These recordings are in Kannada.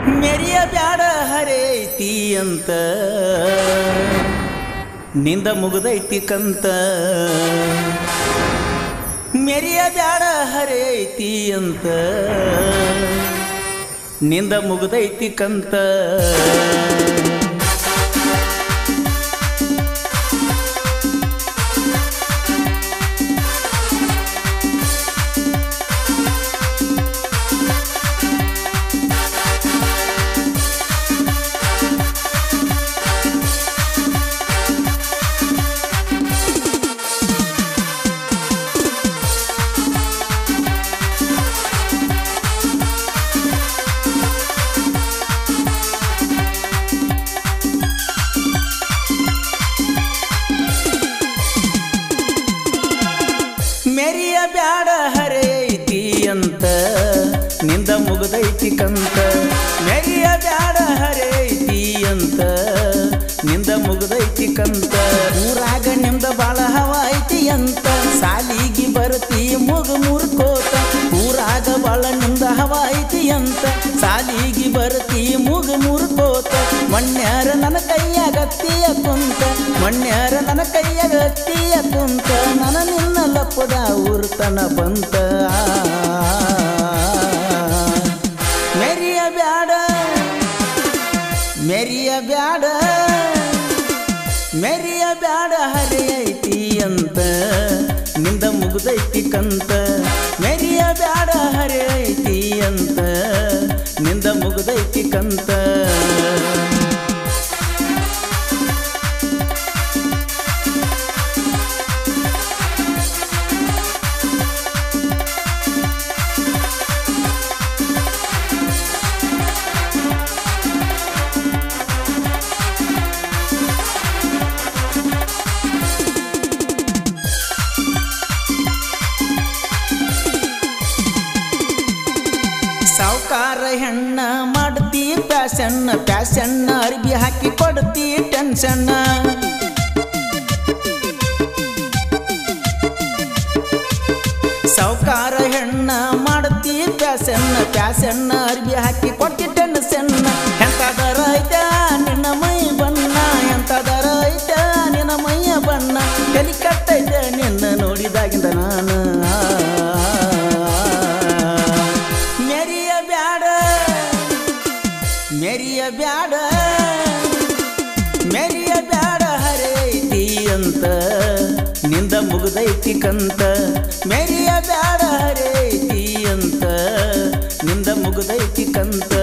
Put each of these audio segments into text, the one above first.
ಮೆರಿಯ ಬ್ಯಾಡ ಹರೇತಿ ಅಂತ ನಿಂದ ಮುಗ್ದೈತಿ ಕಂತ ಮೆರಿಯ ಬ್ಯಾಡ ಹರೇತಿ ಅಂತ ನಿಂದ ಮುಗ್ದೈತಿ ಕಂತ ಮೆರಿಯ ಬ್ಯಾಡ ಹರೇತಿ ಅಂತ ನಿಂದ ಮುಗ್ದೈತಿ ಕಂತ ಮೆರಿಯ ಬ್ಯಾಡ ಹರೇತಿ ಅಂತ ನಿಂದ ಮುಗ್ದೈತಿ ಕಂತ ಊರಾಗ ನಿಂದ ಬಾಳ ಹವ ಐತಿ ಅಂತ ಸಾಲಿಗೆ ಬರ್ತಿ ಮುಗ ಮುರ್ಕೋತ ಊರಾಗ ಬಾಳ ನಿಂದ ಹವ ಐತಿ ಅಂತ ಸಾಲಿಗೆ ಬರ್ತಿ ಮುಗ ಮುರ್ಕೋತ ಮಣ್ಯಾರ ನನ್ನ ಕೈಯಾಗ ಅತ್ತಿಯ ಕುಂತ ಮಣ್ಯಾರ ನನ್ನ ಕೈಯಾಗ ಅತ್ತಿಯ ಕುಂತ ನನ್ನ ನಿನ್ನ ಲಪ್ಪದ ಊರ್ತನ ಬಂತ ಮೆರಿಯ ಬ್ಯಾಡ ಮೆರಿಯ ಬ್ಯಾಡ ಮೆರಿಯ ಬ್ಯಾಡ ಹರಿಯೈತಿ ಅಂತ ನಿಂದ ಮುಗ್ದೈತಿ ಕಂತ ಮೆರಿಯ ಬ್ಯಾಡ ಹರಿಯೈತಿ ಅಂತ ನಿಂದ ಮುಗ್ದೈತಿ ಕಂತ ಸಾವುಕಾರ ಹೆಣ್ಣ ಮಾಡ್ತಿ ಪ್ಯಾಶನ್ ಪ್ಯಾಶನ್ ಅರ್ಬಿ ಹಾಕಿ ಕೊಡ್ತಿ ಟೆನ್ಷನ್ ಸಾವುಕಾರ ಹೆಣ್ಣ ಮಾಡ್ತಿ ಪ್ಯಾಶನ್ ಪ್ಯಾಶನ್ ಅರ್ಬಿ ಹಾಕಿ ಕೊಟ್ಟಿ ಟೆನ್ಷನ್ ಎಂತದರ ಐತ ನಿನ್ನ ಮೈ ಬಣ್ಣ ಎಂತದರ ಐತ ನಿನ್ನ ಮೈಯ ಬಣ್ಣ ತಲಿ ಕಟ್ಟೈತೆ ನಿನ್ನ ನೋಡಿದಾಗಿಂದ ನಾನು ಮೆರಿಯ ಬ್ಯಾಡ ಮೆರಿಯ ಬ್ಯಾಡ ಮೆರಿಯ ಬ್ಯಾಡ ಹರೇತಿ ಅಂತ ನಿಂದ ಮುಗ್ದೈತಿ ಕಂತ ಮೆರಿಯ ಬ್ಯಾಡ ಹರೇತಿ ಅಂತ ನಿಂದ ಮುಗ್ದೈತಿ ಕಂತ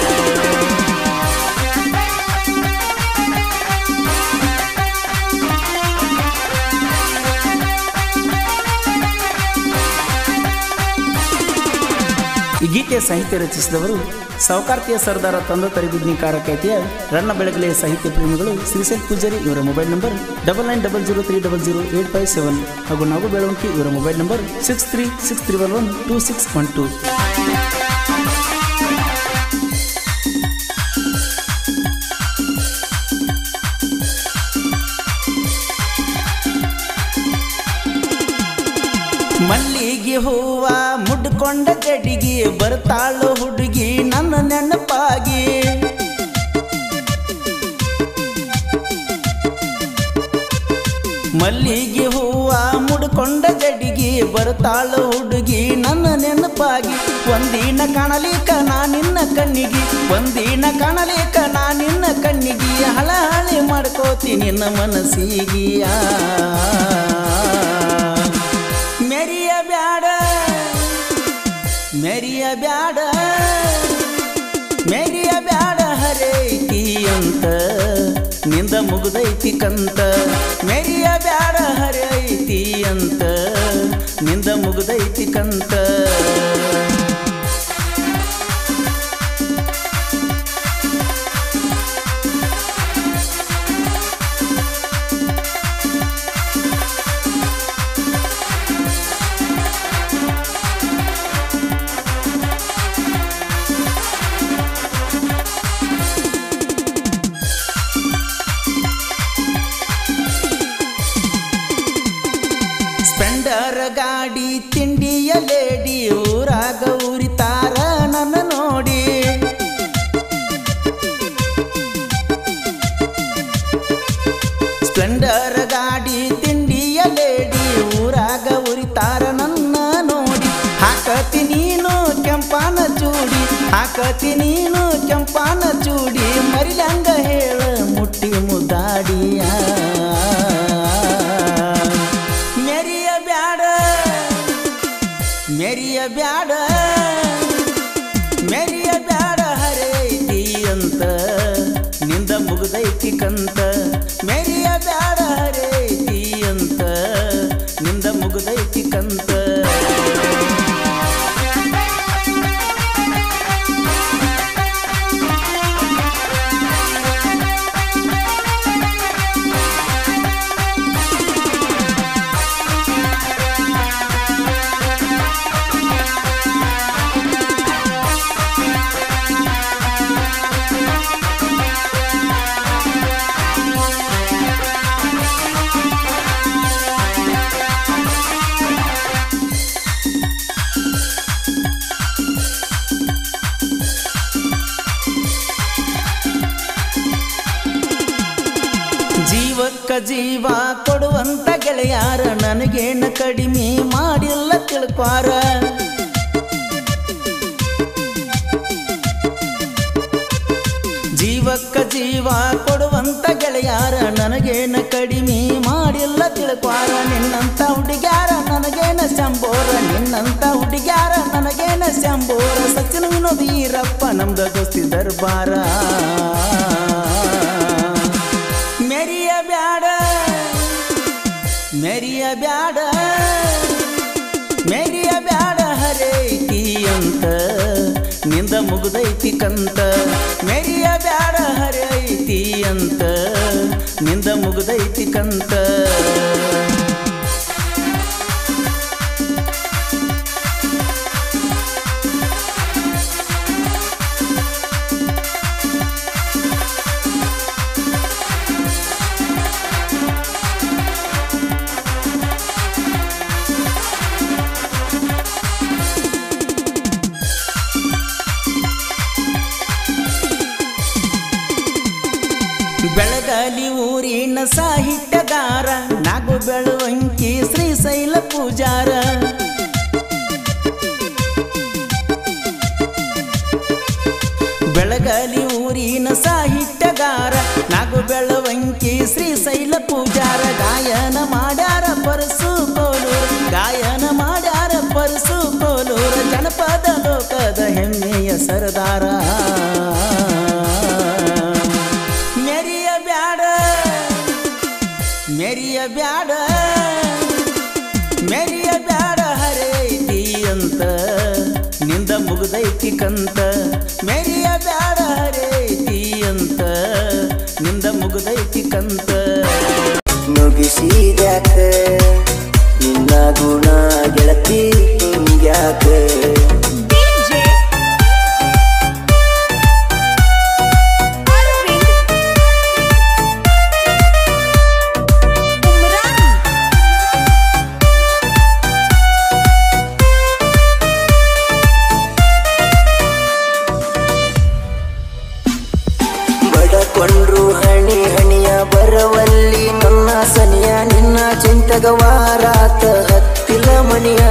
ಈ ಗೀತೆಯ ಸಾಹಿತ್ಯ ರಚಿಸಿದವರು ಸಾವುಕಾರ್ತಿಯ ಸರ್ದಾರ ತಂದ ತರಿಬಿದ್ನಿ ಕಾರಕೈತಿಯ ರಣ್ಣ ಬೆಳಗಲೆಯ ಸಾಹಿತ್ಯ ಪ್ರೇಮಿಗಳು ಶ್ರೀಶೈಲ್ ಪೂಜಾರಿ ಇವರ mobile number double nine double zero three double zero eight five seven ಹಾಗೂ ನಾಗು ಬೆಳವಂಕಿ ಇವರ mobile number six three six three one one two six one two ಮಲ್ಲಿಗೆ ಹೂವ ಮುಡ್ಕೊಂಡ ಜಡಿಗೆ ಬರ್ತಾಳು ಹುಡುಗಿ ನನ್ನ ನೆನಪಾಗಿ ಮಲ್ಲಿಗೆ ಹೂವ ಮುಡ್ಕೊಂಡ ಜಡಿಗೆ ಬರ್ತಾಳು ಹುಡುಗಿ ನನ್ನ ನೆನಪಾಗಿ ಒಂದಿನ ಕಾಣಲಿಕ್ಕ ನಾ ನಿನ್ನ ಕಣ್ಣಿಗೆ ಒಂದಿನ ಕಾಣಲಿಕ್ಕ ನಾ ನಿನ್ನ ಕಣ್ಣಿಗೆ ಹಳ ಹಳಿ ಮಾಡ್ಕೋತಿ ನಿನ್ನ ಮನಸ್ಸಿಗಿಯ ಮೆರಿಯ ಬ್ಯಾಡ ಮೆರಿಯ ಬ್ಯಾಡ ಮೆರಿಯ ಬ್ಯಾಡ ಹರೇತಿ ಅಂತ ನಿಂದ ಮುಗ್ದೈತಿ ಕಂತ ಮೆರಿಯ ಬ್ಯಾಡ ಹರೈತಿ ಅಂತ ನಿಂದ ಮುಗ್ದೈತಿ ಕಂತ ಸ್ಪೆಂಡರ್ ಗಾಡಿ ತಿಂಡಿಯ ಲೇಡಿ ಊರಾಗ ಉರಿತಾರ ನನ್ನ ನೋಡಿ ನೀನು ಕೆಂಪಾನ ಚೂಡಿ ಹಾಕತಿ ನೀನು ಕೆಂಪಾನ ಚೂಡಿ ಮರಿಲಂಗ ಹೇಳ ಮುಟ್ಟಿ ಮುದ್ದಾಡಿಯ ಮೆರಿಯ ಬ್ಯಾಡ ಮೆರಿಯ ಬ್ಯಾಡ ಮೆರಿಯ ಬ್ಯಾಡ ಹರೈತಿ ಅಂತ ನಿಂದ ಮುಗ್ದೈತಿ ಕಂತ ಮೆರಿಯ ಬ್ಯಾಡ ಹರೈತಿ ಅಂತ ನಿಂದ ಮುಗ್ದೈತಿ ಕಂತ ಜೀವಕ್ಕ ಜೀವ ಕೊಡುವಂತ ಗೆಳೆಯಾರ ನನಗೇನ ಕಡಿಮೆ ಮಾಡಿಲ್ಲ ತಿಳ್ಕ್ವಾರ ಜೀವಕ್ಕ ಜೀವ ಕೊಡುವಂತ ಗೆಳೆಯಾರ ನನಗೇನ ಕಡಿಮೆ ಮಾಡಿಲ್ಲ ತಿಳ್ಕ್ವಾರ ನಿನ್ನಂತ ಹುಡುಗ್ಯಾರ ನನಗೇನ ಶಂಬೋರ ನಿನ್ನಂತ ಹುಡುಗ್ಯಾರ ನನಗೇನ ಶಂಬೋರ ಸಚಿನ ವಿನೋದ್ ಈರಪ್ಪ ನಮ್ದ ದೋಸ್ತಿ ದರ್ಬಾರ ಮೆರಿಯ ಬ್ಯಾಡ ಮೆರಿಯ ಬ್ಯಾಡ ಮೆರಿಯ ಬ್ಯಾಡ ಹರೈತಿ ಅಂತ ನಿಂದ ಮುಗ್ದೈತಿ ಕಂತ ಮೆರಿಯ ಬ್ಯಾಡ ಹರೈತಿ ಅಂತ ನಿಂದ ಮುಗ್ದೈತಿ ಕಂತ ಬೆಳಗಾಲಿ ಊರಿನ ಸಾಹಿತ್ಯಗಾರ ನಾಗು ಬೆಳವಂಕಿ ಶ್ರೀಶೈಲ ಪೂಜಾರ ಬೆಳಗಾಲಿ ಊರಿನ ಸಾಹಿತ್ಯಗಾರ ನಾಗು ಬೆಳವಂಕಿ ಶ್ರೀಶೈಲ ಪೂಜಾರ ಗಾಯನ ಮಾಡ್ಯಾರ ಪರಸು ಕೋಲೂರು ಗಾಯನ ಮಾಡ್ಯಾರ ಪರಸು ಕೋಲೂರು ಜನಪದ ಲೋಕದ ಹೆಮ್ಮೆಯ ಸರದಾರ ಮೆರಿಯ ಬ್ಯಾಡ ಮೆರಿಯ ಬ್ಯಾಡ ಮೆರಿಯ ಬ್ಯಾಡ ಹರೈತಿ ಅಂತ ನಿಂದ ಮುಗ್ದೈತಿ ಕಂತ ಮೆರಿಯ ಬ್ಯಾಡ ಹರೈತಿ ಅಂತ ನಿಂದ ಮುಗ್ದೈತಿ ಕಂತ ನುಗಿಸಿದ್ಯಾಕ ನಿನ್ನ ಗುಣ ಗೆಳತಿ ಹಿಂಗ್ಯಾಕ DJ Arvind Umran ಬಡಕೊಂಡ್ರು ಹಣಿ ಹಣಿಯ ಬರವಲ್ಲಿ ನನ್ನ ಸನಿಯ ನಿನ್ನ ಚಿಂತಗವಾರಾತ ಹತ್ತಿಲ ಮನಿಯ